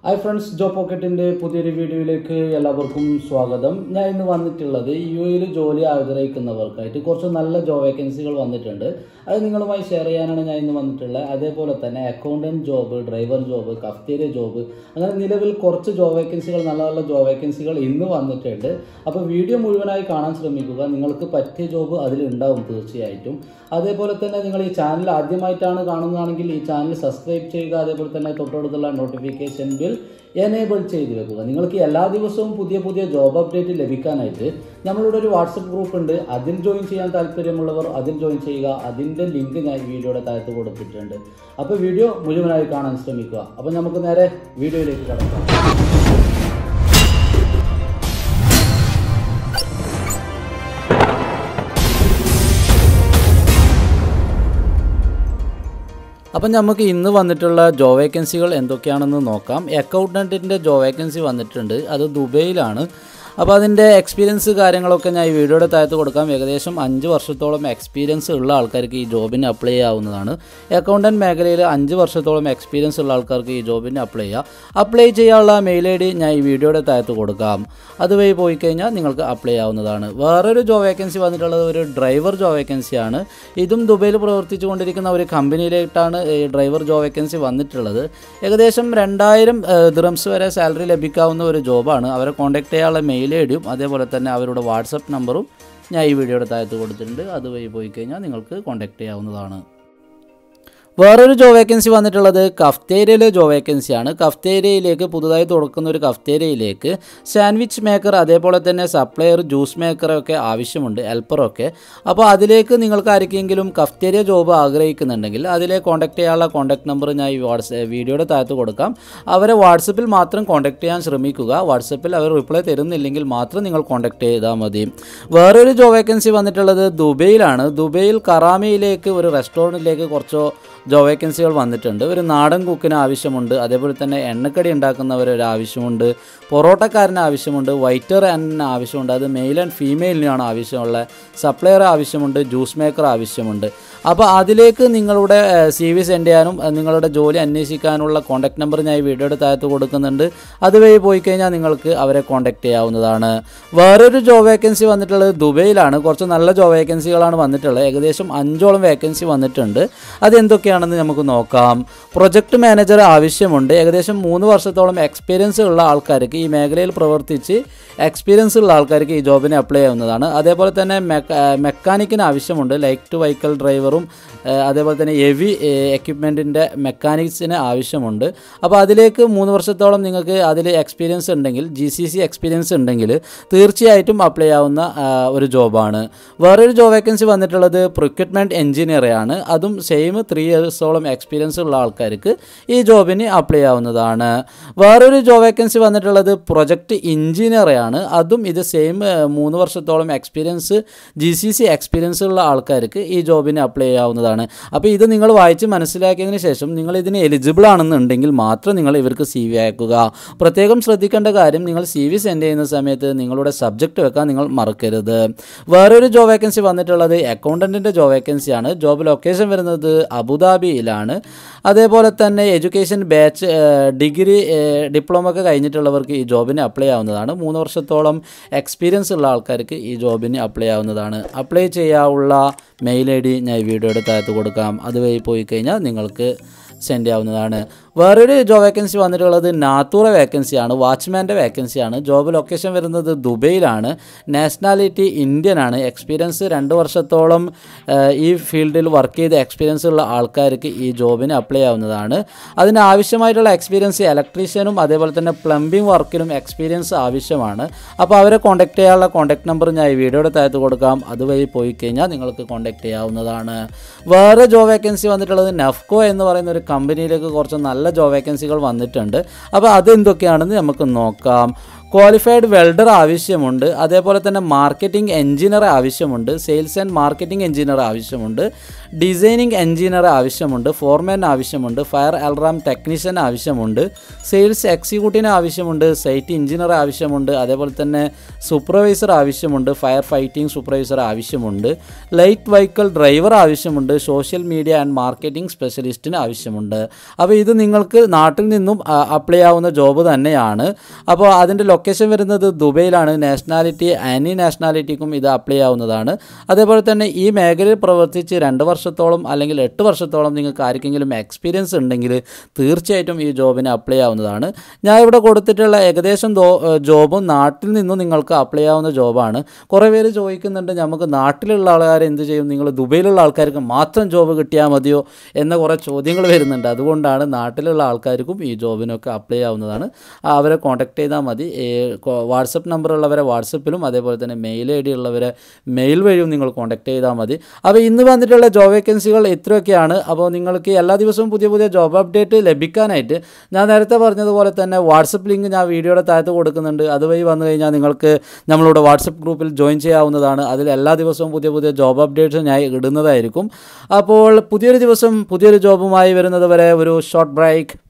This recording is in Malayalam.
ഹായ് ഫ്രണ്ട്സ് ജോ പോക്കറ്റിന്റെ പുതിയൊരു വീഡിയോയിലേക്ക് എല്ലാവർക്കും സ്വാഗതം ഞാൻ ഇന്ന് വന്നിട്ടുള്ളത് യു എയിൽ ജോലി ആഗ്രഹിക്കുന്നവർക്കായിട്ട് കുറച്ച് നല്ല ജോബ് വേക്കൻസികൾ വന്നിട്ടുണ്ട് അത് നിങ്ങളുമായി ഷെയർ ചെയ്യാനാണ് ഞാൻ ഇന്ന് വന്നിട്ടുള്ളത് അതേപോലെ തന്നെ accountant job driver job cafeteria job അങ്ങനെ നിലവിൽ കുറച്ച് ജോബ് വേക്കൻസികൾ നല്ല നല്ല ജോബ് വേക്കൻസികൾ ഇന്ന് വന്നിട്ടുണ്ട് അപ്പോൾ വീഡിയോ മുഴുവനായി കാണാൻ ശ്രമിക്കുക നിങ്ങൾക്ക് പറ്റിയ ജോബ് അതിലുണ്ടാവും തീർച്ചയായിട്ടും അതേപോലെ തന്നെ നിങ്ങൾ ഈ ചാനൽ ആദ്യമായിട്ടാണ് കാണുന്നതാണെങ്കിൽ ഈ ചാനൽ സബ്സ്ക്രൈബ് ചെയ്യുക അതേപോലെ തന്നെ തൊട്ടടുത്തുള്ള നോട്ടിഫിക്കേഷൻ ബിൽ എനേബിൾ ചെയ്ത് വെക്കുക നിങ്ങൾക്ക് എല്ലാ ദിവസവും പുതിയ പുതിയ ജോബ് അപ്ഡേറ്റ് ലഭിക്കാനായിട്ട് നമ്മളുടെ ഒരു വാട്സപ്പ് ഗ്രൂപ്പ് ഉണ്ട് അതിൽ ജോയിൻ ചെയ്യാൻ താല്പര്യമുള്ളവർ അതിൽ ജോയിൻ ചെയ്യുക അതിൻ്റെ ലിങ്ക് ഞാൻ വീഡിയോയുടെ താഴത്ത് കൊടുത്തിട്ടുണ്ട് അപ്പോൾ വീഡിയോ മുഴുവനായി കാണാൻ ശ്രമിക്കുക അപ്പോൾ നമുക്ക് നേരെ വീഡിയോയിലേക്ക് കടക്കാം അപ്പം നമുക്ക് ഇന്ന് വന്നിട്ടുള്ള ജോ വേക്കൻസികൾ എന്തൊക്കെയാണെന്ന് നോക്കാം അക്കൗണ്ടൻറ്റിൻ്റെ ജോ വേക്കൻസി വന്നിട്ടുണ്ട് അത് ദുബൈയിലാണ് അപ്പോൾ അതിൻ്റെ എക്സ്പീരിയൻസ് കാര്യങ്ങളൊക്കെ ഞാൻ ഈ വീഡിയോയുടെ താഴത്ത് കൊടുക്കാം ഏകദേശം അഞ്ച് വർഷത്തോളം എക്സ്പീരിയൻസ് ഉള്ള ആൾക്കാർക്ക് ഈ ജോബിന് അപ്ലൈ ചെയ്യാവുന്നതാണ് അക്കൗണ്ടൻറ്റ് മേഖലയിൽ അഞ്ച് വർഷത്തോളം എക്സ്പീരിയൻസ് ഉള്ള ആൾക്കാർക്ക് ഈ ജോബിന് അപ്ലൈ ചെയ്യാം അപ്ലൈ ചെയ്യാനുള്ള മെയിൽ ഐ ഡി ഞാൻ ഈ വീഡിയോയുടെ താഴത്ത് കൊടുക്കാം അതുവഴി പോയി കഴിഞ്ഞാൽ നിങ്ങൾക്ക് അപ്ലൈ ചെയ്യാവുന്നതാണ് വേറൊരു ജോ വേക്കൻസി വന്നിട്ടുള്ളത് ഒരു ഡ്രൈവർ ജോ വേക്കൻസിയാണ് ഇതും ദുബൈയിൽ പ്രവർത്തിച്ചു കൊണ്ടിരിക്കുന്ന ഒരു കമ്പനിയിലേക്കാണ് ഈ ഡ്രൈവർ ജോ വേക്കൻസി വന്നിട്ടുള്ളത് ഏകദേശം രണ്ടായിരം ദിറംസ് വരെ സാലറി ലഭിക്കാവുന്ന ഒരു ജോബാണ് അവരെ കോൺടാക്ട് ചെയ്യാനുള്ള മെയിൽ ഐ ഡിയും അതേപോലെ തന്നെ അവരുടെ വാട്സപ്പ് നമ്പറും ഞാൻ ഈ വീഡിയോയുടെ താഴത്ത് കൊടുത്തിട്ടുണ്ട് അതുവഴി പോയി കഴിഞ്ഞാൽ നിങ്ങൾക്ക് കോൺടാക്ട് ചെയ്യാവുന്നതാണ് വേറൊരു ജോ വേക്കൻസി വന്നിട്ടുള്ളത് കഫ്തേരിയയിലെ ജോ വേക്കൻസിയാണ് കഫ്തേരിയയിലേക്ക് പുതുതായി തുറക്കുന്ന ഒരു കഫ്തേരിയയിലേക്ക് സാൻഡ്വിച്ച് മേക്കർ അതേപോലെ തന്നെ സപ്ലയർ ജ്യൂസ് മേക്കറൊക്കെ ആവശ്യമുണ്ട് ഹെൽപ്പറൊക്കെ അപ്പോൾ അതിലേക്ക് നിങ്ങൾക്ക് ആർക്കെങ്കിലും കഫ്തേരിയ ജോബ് ആഗ്രഹിക്കുന്നുണ്ടെങ്കിൽ അതിലെ കോൺടാക്ട് ചെയ്യാനുള്ള കോൺടാക്ട് നമ്പർ ഞാൻ ഈ വാട്സ് വീഡിയോയുടെ താഴത്ത് കൊടുക്കാം അവരെ വാട്സപ്പിൽ മാത്രം കോൺടാക്ട് ചെയ്യാൻ ശ്രമിക്കുക വാട്സപ്പിൽ അവർ റിപ്ലൈ തരുന്നില്ലെങ്കിൽ മാത്രം നിങ്ങൾ കോൺടാക്ട് ചെയ്താൽ മതി വേറൊരു ജോ വേക്കൻസി വന്നിട്ടുള്ളത് ദുബൈയിലാണ് ദുബൈയിൽ കറാമയിലേക്ക് ഒരു റെസ്റ്റോറൻറ്റിലേക്ക് കുറച്ചോ ജോ വേക്കൻസികൾ വന്നിട്ടുണ്ട് ഒരു നാടൻ കുക്കിന് ആവശ്യമുണ്ട് അതേപോലെ തന്നെ എണ്ണക്കടി ഉണ്ടാക്കുന്നവർ ഒരു ആവശ്യമുണ്ട് പൊറോട്ടക്കാരന് ആവശ്യമുണ്ട് വൈറ്റർ ആൻഡിന് ആവശ്യമുണ്ട് അത് മെയിൽ ആൻഡ് ഫീമെയിലിനാണ് ആവശ്യമുള്ള സപ്ലയർ ആവശ്യമുണ്ട് ജ്യൂസ് മേക്കർ ആവശ്യമുണ്ട് അപ്പോൾ അതിലേക്ക് നിങ്ങളുടെ സി വി സെൻഡ് ചെയ്യാനും നിങ്ങളുടെ ജോലി അന്വേഷിക്കാനുള്ള കോൺടാക്ട് നമ്പർ ഞാൻ ഈ വീഡിയോയുടെ താഴത്ത് കൊടുക്കുന്നുണ്ട് അതുവഴി പോയി കഴിഞ്ഞാൽ നിങ്ങൾക്ക് അവരെ കോൺടാക്ട് ചെയ്യാവുന്നതാണ് വേറൊരു ജോബ് വേക്കൻസി വന്നിട്ടുള്ളത് ദുബൈയിലാണ് കുറച്ച് നല്ല ജോബ് വേക്കൻസികളാണ് വന്നിട്ടുള്ളത് ഏകദേശം അഞ്ചോളം വേക്കൻസി വന്നിട്ടുണ്ട് അതെന്തൊക്കെയാണെന്ന് നമുക്ക് നോക്കാം പ്രൊജക്ട് മാനേജർ ആവശ്യമുണ്ട് ഏകദേശം മൂന്ന് വർഷത്തോളം എക്സ്പീരിയൻസ് ഉള്ള ആൾക്കാർക്ക് ഈ മേഖലയിൽ പ്രവർത്തിച്ച് എക്സ്പീരിയൻസ് ഉള്ള ആൾക്കാർക്ക് ഈ ജോബിന് അപ്ലൈ ചെയ്യാവുന്നതാണ് അതേപോലെ തന്നെ മെക്കാനിക്കിന് ആവശ്യമുണ്ട് ലൈക്ക് ടു വെഹിക്കൽ ഡ്രൈവറും അതേപോലെ തന്നെ ഹെവി എക്യുപ്മെൻറ്റിൻ്റെ മെക്കാനിക്സിന് ആവശ്യമുണ്ട് അപ്പോൾ അതിലേക്ക് മൂന്ന് വർഷത്തോളം നിങ്ങൾക്ക് അതിൽ എക്സ്പീരിയൻസ് ഉണ്ടെങ്കിൽ ജി സി സി എക്സ്പീരിയൻസ് ഉണ്ടെങ്കിൽ തീർച്ചയായിട്ടും അപ്ലൈ ആവുന്ന ഒരു ജോബാണ് വേറൊരു ജോബ് വേക്കൻസി വന്നിട്ടുള്ളത് പ്രൊക്യൂട്ട്മെൻറ്റ് എഞ്ചിനീയറാണ് അതും സെയിം ത്രീ ഇയേഴ്സോളം എക്സ്പീരിയൻസ് ഉള്ള ആൾക്കാർക്ക് ഈ ജോബിന് അപ്ലൈ ആവുന്നതാണ് വേറൊരു ജോബ് വേക്കൻസി വന്നിട്ടുള്ളത് പ്രൊജക്റ്റ് എഞ്ചിനീയറാണ് അതും ഇത് സെയിം മൂന്ന് വർഷത്തോളം experience G C C experience ഉള്ള ആൾക്കാർക്ക് ഈ ജോബിന് അപ്ലൈ ചെയ്യാവുന്നതാണ് അപ്പോൾ ഇത് നിങ്ങൾ വായിച്ച് മനസ്സിലാക്കിയതിന് ശേഷം നിങ്ങൾ ഇതിന് എലിജിബിൾ ആണെന്നുണ്ടെങ്കിൽ മാത്രം നിങ്ങൾ ഇവർക്ക് സി വി അയക്കുക പ്രത്യേകം ശ്രദ്ധിക്കേണ്ട കാര്യം നിങ്ങൾ സി വി സെൻഡ് ചെയ്യുന്ന സമയത്ത് നിങ്ങളുടെ സബ്ജക്റ്റ് വെക്കാൻ നിങ്ങൾ മറക്കരുത് വേറൊരു ജോബ് വേക്കൻസി വന്നിട്ടുള്ളത് അക്കൗണ്ടൻറ്റിൻ്റെ ജോബ് വേക്കൻസിയാണ് ജോബ് ലൊക്കേഷൻ വരുന്നത് അബുദാബിയിലാണ് അതേപോലെ തന്നെ എഡ്യൂക്കേഷൻ ബാച്ച് ഡിഗ്രി ഡിപ്ലോമ ഒക്കെ കഴിഞ്ഞിട്ടുള്ളവർക്ക് ഈ ജോബിന് അപ്ലൈ ആവുന്നതാണ് മൂന്ന് വർഷത്തോളം എക്സ്പീരിയൻസ് ഉള്ള ആൾക്കാർക്ക് ഈ ജോബിന് അപ്ലൈ ആവുന്നതാണ് അപ്ലൈ ചെയ്യാനുള്ള മെയിൽ ഐ ഡി ഞാൻ വീഡിയോയുടെ താഴത്ത് കൊടുക്കാം അതുവഴി പോയി കഴിഞ്ഞാൽ നിങ്ങൾക്ക് സെൻഡ് ചെയ്യാവുന്നതാണ് വേറൊരു ജോബ് വേക്കൻസി വന്നിട്ടുള്ളത് നാത്തൂറ വേക്കൻസിയാണ് വാച്ച്മാൻ്റെ വേക്കൻസിയാണ് ജോബ് ലൊക്കേഷൻ വരുന്നത് ദുബൈയിലാണ് നാഷണാലിറ്റി ഇന്ത്യൻ ആണ് എക്സ്പീരിയൻസ് രണ്ട് വർഷത്തോളം ഈ ഫീൽഡിൽ വർക്ക് ചെയ്ത എക്സ്പീരിയൻസ് ഉള്ള ആൾക്കാർക്ക് ഈ ജോബിന് അപ്ലൈ ആവുന്നതാണ് അതിന് ആവശ്യമായിട്ടുള്ള എക്സ്പീരിയൻസ് ഇലക്ട്രീഷ്യനും അതേപോലെ തന്നെ പ്ലംബിംഗ് വർക്കിനും എക്സ്പീരിയൻസ് ആവശ്യമാണ് അപ്പോൾ അവരെ കോൺടാക്ട് ചെയ്യാനുള്ള കോൺടാക്ട് നമ്പർ ഞാൻ ഈ വീഡിയോയുടെ താഴത്ത് കൊടുക്കാം അതുവഴി പോയി കഴിഞ്ഞാൽ നിങ്ങൾക്ക് കോൺടാക്ട് ചെയ്യാവുന്നതാണ് വേറെ ജോബ് വേക്കൻസി വന്നിട്ടുള്ളത് നഫ്കോ എന്ന് പറയുന്ന ഒരു കമ്പനിയിലേക്ക് കുറച്ച് നല്ല ജോബ് വേക്കൻസികൾ വന്നിട്ടുണ്ട് അപ്പോൾ അതെന്തൊക്കെയാണെന്ന് നമുക്ക് നോക്കാം ക്വാളിഫൈഡ് വെൽഡർ ആവശ്യമുണ്ട് അതേപോലെ തന്നെ മാർക്കറ്റിംഗ് എഞ്ചിനീയർ ആവശ്യമുണ്ട് സെയിൽസ് ആൻഡ് മാർക്കറ്റിംഗ് എഞ്ചിനീയർ ആവശ്യമുണ്ട് ഡിസൈനിങ് എഞ്ചിനീയർ ആവശ്യമുണ്ട് ഫോർമാൻ ആവശ്യമുണ്ട് ഫയർ അലാറം ടെക്നീഷ്യൻ ആവശ്യമുണ്ട് സെയിൽസ് എക്സിക്യൂട്ടീവിന് ആവശ്യമുണ്ട് സൈറ്റ് എഞ്ചിനീയർ ആവശ്യമുണ്ട് അതേപോലെ തന്നെ സൂപ്പർവൈസർ ആവശ്യമുണ്ട് ഫയർ ഫൈറ്റിംഗ് സൂപ്പർവൈസർ ആവശ്യമുണ്ട് ലൈറ്റ് വെഹിക്കിൾ ഡ്രൈവർ ആവശ്യമുണ്ട് സോഷ്യൽ മീഡിയ ആൻഡ് മാർക്കറ്റിംഗ് സ്പെഷ്യലിസ്റ്റിന് ആവശ്യമുണ്ട് അപ്പോൾ ഇത് നിങ്ങൾക്ക് നാട്ടിൽ നിന്നും അപ്ലൈ ആവുന്ന ജോബ് തന്നെയാണ് അപ്പോൾ അതിൻ്റെ ലൊക്കേഷൻ വരുന്നത് ദുബൈയിലാണ് നാഷണാലിറ്റി ആനി നാഷണാലിറ്റിക്കും ഇത് അപ്ലൈ ആവുന്നതാണ് അതേപോലെ തന്നെ ഈ മേഖലയിൽ പ്രവർത്തിച്ച് രണ്ട് വർഷത്തോളം അല്ലെങ്കിൽ എട്ട് വർഷത്തോളം നിങ്ങൾക്ക് ആർക്കെങ്കിലും എക്സ്പീരിയൻസ് ഉണ്ടെങ്കിൽ തീർച്ചയായിട്ടും ഈ ജോബിന് അപ്ലൈ ആവുന്നതാണ് ഞാൻ ഇവിടെ കൊടുത്തിട്ടുള്ള ഏകദേശം ദോ- ജോബും നാട്ടിൽ നിന്നും നിങ്ങൾക്ക് അപ്ലൈ ആവുന്ന ജോബാണ് കുറേ പേര് ചോദിക്കുന്നുണ്ട് നമുക്ക് നാട്ടിലുള്ള ആൾക്കാർ എന്ത് ചെയ്യും നിങ്ങൾ ദുബൈയിലുള്ള ആൾക്കാർക്ക് മാത്രം ജോബ് കിട്ടിയാൽ മതിയോ എന്ന കുറേ ചോദ്യങ്ങൾ വരുന്നുണ്ട് അതുകൊണ്ടാണ് നാട്ടിലുള്ള ആൾക്കാർക്കും ഈ ജോബിനൊക്കെ അപ്ലൈ ആവുന്നതാണ് ആ, അവരെ കോൺടാക്ട് ചെയ്താൽ മതി വാട്സപ്പ് നമ്പർ ഉള്ളവരെ വാട്സപ്പിലും അതേപോലെ തന്നെ മെയിൽ ഐ ഡി ഉള്ളവരെ മെയിൽ വഴിയും നിങ്ങൾ കോൺടാക്ട് ചെയ്താൽ മതി അപ്പോൾ ഇന്ന് വന്നിട്ടുള്ള ജോബ് വേക്കൻസികൾ ഇത്രയൊക്കെയാണ് അപ്പോൾ നിങ്ങൾക്ക് എല്ലാ ദിവസവും പുതിയ പുതിയ ജോബ് അപ്ഡേറ്റ് ലഭിക്കാനായിട്ട് ഞാൻ നേരത്തെ പറഞ്ഞതുപോലെ തന്നെ വാട്സപ്പ് ലിങ്ക് ഞാൻ വീഡിയോയുടെ താഴത്ത് കൊടുക്കുന്നുണ്ട് അതുവഴി വന്നു കഴിഞ്ഞാൽ നിങ്ങൾക്ക് നമ്മളുടെ വാട്സപ്പ് ഗ്രൂപ്പിൽ ജോയിൻ ചെയ്യാവുന്നതാണ് അതിൽ എല്ലാ ദിവസവും പുതിയ പുതിയ ജോബ് അപ്ഡേറ്റ്സ് ഞാൻ ഇടുന്നതായിരിക്കും അപ്പോൾ പുതിയൊരു ദിവസം പുതിയൊരു ജോബുമായി വരുന്നത് വരെ ഒരു ഷോർട്ട് ബ്രേക്ക്